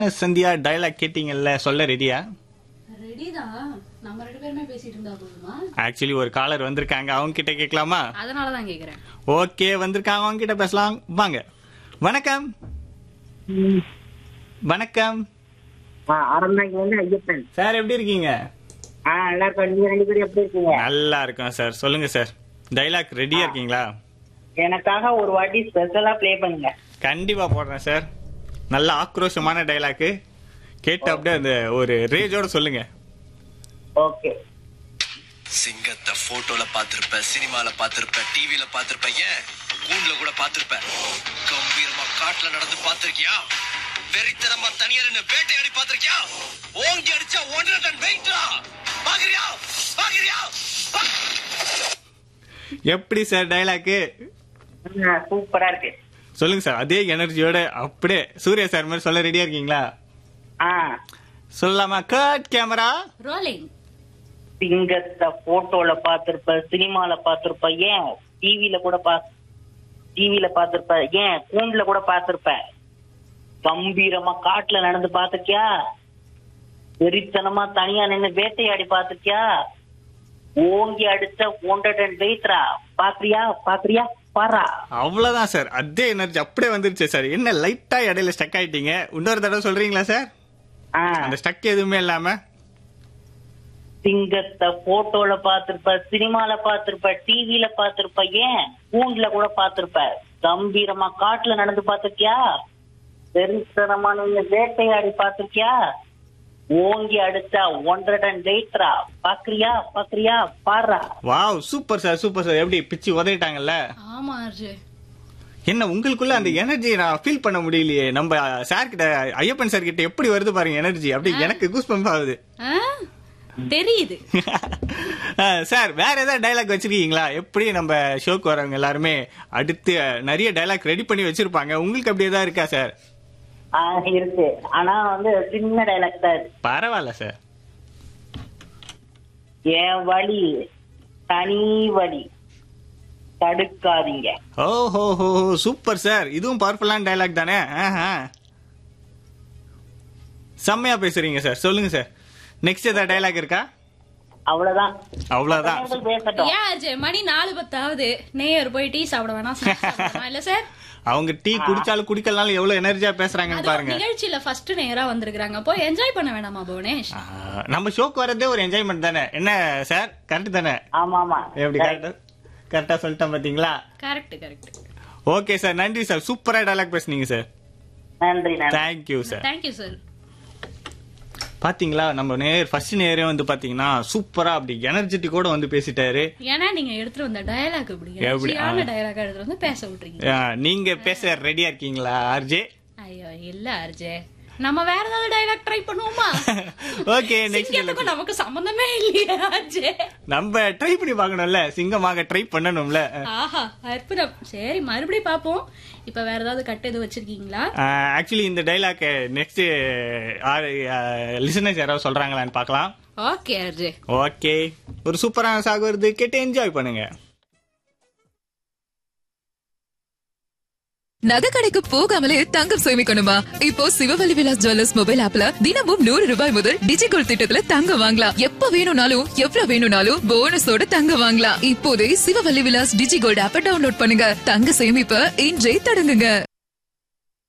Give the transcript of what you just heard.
Sandhya dialogue கேட்டீங்கல்ல சொல்ல ரெடியா ரெடிதான் நம்ம ரெண்டு பேருமே பேசிட்டு இருந்தா போதுமா ஆக்சுவலி ஒரு காலர் வந்திருக்காங்க அவங்க கிட்ட கேட்கலாமா அதனாலதான் கேக்குறேன் ஓகே வந்திருக்காங்க அவங்க கிட்ட பேசலாம் வாங்க வணக்கம் வணக்கம் ஆ, ஆரம்பாங்க வந்து ஐயப்பன் சார் எப்படி இருக்கீங்க ஆ நல்லா இருக்கோம் நீங்க ரெண்டு பேரும் எப்படி இருக்கீங்க நல்லா இருக்கோம் சார் சொல்லுங்க சார் டைலாக் ரெடியா இருக்கீங்களா எனக்காக ஒரு வாட்டி ஸ்பெஷலா ப்ளே பண்ணுங்க கண்டிப்பா போடுறேன் சார் நல்ல ஆக்ரோஷமான டைலாக்கு கேட்டு அப்படியே அந்த ஒரு ரேஜோட சொல்லுங்க ஓகே சிங்கத்தை போட்டோல பாத்திருப்ப சினிமால பாத்திருப்ப டிவில பாத்திருப்ப ஏன் கூண்டுல கூட பாத்திருப்ப கம்பீரமா காட்டுல நடந்து பாத்திருக்கியா வெறித்தனமா தனியா நின்னு வேட்டையாடி பாத்திருக்கியா ஓங்கி அடிச்சா ஒன்றரை டன் வெயிட்டா பாக்குறியா பாக்குறியா எப்படி சார் டைலாக்கு ஆ, சூப்பரா இருக்கு சொல்லுங்க சார் அதே எனர்ஜியோட அப்படியே சூர்யா சார் மாதிரி சொல்ல ரெடியா இருக்கீங்களா ஆ சொல்லலாமா கட் கேமரா ரோலிங் சிங்கத்தை போட்டோல பாத்திருப்ப சினிமால பாத்திருப்ப ஏன் டிவில கூட பா டிவில பாத்திருப்ப ஏன் கூண்டுல கூட பாத்திருப்ப கம்பீரமா காட்டுல நடந்து பாத்திருக்கியா வெறித்தனமா தனியா நின்னு வேட்டையாடி பாத்திருக்கியா ஓங்கி அடிச்ச ஒன்றரை டன் வெயிட்ரா பாக்குறியா பாக்குறியா பாரா அவ்வளவுதான் சார் அதே எனர்ஜி அப்படியே வந்துருச்சு சார் என்ன லைட்டா இடையில ஸ்டக் ஆயிட்டீங்க இன்னொரு தடவை சொல்றீங்களா சார் ஆ அந்த ஸ்டக் எதுவுமே இல்லாம சிங்கத்தை போட்டோல பாத்திருப்ப சினிமால பாத்திருப்ப டிவில பாத்திருப்ப ஏன் கூண்டுல கூட பாத்திருப்ப கம்பீரமா காட்டுல நடந்து பாத்திருக்கியா பெருத்தனமா நீங்க வேட்டையாடி பாத்திருக்கியா ஓங்கி அடிச்சா ஒன்றரை டன் வெயிட்ரா பாக்குறியா பாக்குறியா பாரா wow super sir super sir எப்படி பிச்சு உதறிட்டாங்கல்ல ஆமா அர்ஜு என்ன உங்களுக்குள்ள அந்த எனர்ஜி நான் ஃபீல் பண்ண முடியலையே நம்ம சார் கிட்ட ஐயப்பன் சார் கிட்ட எப்படி வருது பாருங்க எனர்ஜி அப்படி எனக்கு கூஸ் பம்ப் ஆகுது ஆ? தெரியுது சார் வேற ஏதாவது டைலாக் வச்சிருக்கீங்களா எப்படி நம்ம ஷோக்கு வரவங்க எல்லாருமே அடுத்து நிறைய டைலாக் ரெடி பண்ணி வச்சிருப்பாங்க உங்களுக்கு அப்படி ஏதாவது இருக்கா சார் ஆஹ் இருக்கு ஆனா வந்து சின்ன டைலாக் தான் இது. பரவாயில்ல சார் என் வழி தனி வழி தடுக்காதீங்க ஓஹோ ஹோ சூப்பர் சார் இதுவும் பவர்ஃபுல்லான டைலாக் தானே ஆஹா. செம்மையா பேசுறீங்க சார் சொல்லுங்க சார் நெக்ஸ்ட் ஏதாவது டைலாக் இருக்கா அவ்வளவுதான் அவ்வளவுதான் நேயர்கள் பேசட்டும் ஏன் அர்ஜு மணி நாலு பத்தாவது நேயர் போய் டீ சாப்பிட வேணாம் snacks சாப்பிட வேணாம் இல்ல சார் அவங்க டீ குடிச்சாலும் குடிக்கலனாலும் எவ்வளவு எனர்ஜியா பேசுறாங்கன்னு அது ஒரு பாருங்க நிகழ்ச்சியில ஃபர்ஸ்ட் நேயரா வந்திருக்காங்க போய் என்ஜாய் பண்ண வேணாமா புவனேஷ் ஆ, நம்ம ஷோக்கு வரதே ஒரு என்ஜாய்மெண்ட் தானே என்ன சார் கரெக்ட் தானே ஆமா ஆமா எப்படி கரெக்டா கரெக்டா சொல்லிட்டேன் பாத்தீங்களா கரெக்ட் கரெக்ட் ஓகே சார் நன்றி சார் சூப்பரா டைலாக் பேசுனீங்க சார் நன்றி நன்றி தேங்க்யூ சார் தேங்க்யூ சார் பாத்தீங்களா நம்ம நேர் ஃபர்ஸ்ட் நேரே வந்து பாத்தீங்கன்னா சூப்பரா அப்படி எனர்ஜெட்டிக்கோட வந்து பேசிட்டாரு ஏன்னா நீங்க எடுத்துட்டு வந்த டயலாக் இப்படி எப்படி? எனர்ஜியான டயலாக் எடுத்துட்டு வந்து பேச விட்டுறீங்க ஆ, நீங்க பேச ரெடியா இருக்கீங்களா ஆர்ஜே ஐயோ இல்ல அர்ஜே நம்ம வேற ஏதாவது டயலாக் ட்ரை பண்ணுவோமா ஓகே நெக்ஸ்ட் சிங்கத்துக்கும் நமக்கு சம்பந்தமே இல்லையா அர்ஜே நம்ம ட்ரை பண்ணி பார்க்கணும்ல சிங்கமாக ட்ரை பண்ணணும்ல ஆஹா அற்புதம் சரி மறுபடியும் பாப்போம் இப்ப வேற ஏதாவது கட்டு எதுவும் வச்சிருக்கீங்களா ஆக்சுவலி இந்த டைலாக் நெக்ஸ்ட் லிசனர்ஸ் யாராவது சொல்றாங்களான்னு பார்க்கலாம் ஓகே அர்ஜே ஓகே ஒரு சூப்பரான சாகு வருது கேட்டு என்ஜாய் பண்ணுங்க நகை கடைக்கு போகாமலே தங்கம் சேமிக்கணுமா இப்போ சிவவலி விலாஸ் ஜுவல்லர்ஸ் மொபைல் ஆப்ல தினமும் நூறு ரூபாய் முதல் டிஜிகோல் திட்டத்துல தங்கம் வாங்கலாம் எப்ப வேணும்னாலும் எவ்வளவு வேணும்னாலும் போனஸோட தங்கம் வாங்கலாம் இப்போதே சிவவல்லி விலாஸ் டிஜிகோல்ட் ஆப்ப டவுன்லோட் பண்ணுங்க தங்க சேமிப்ப இன்றே தொடங்குங்க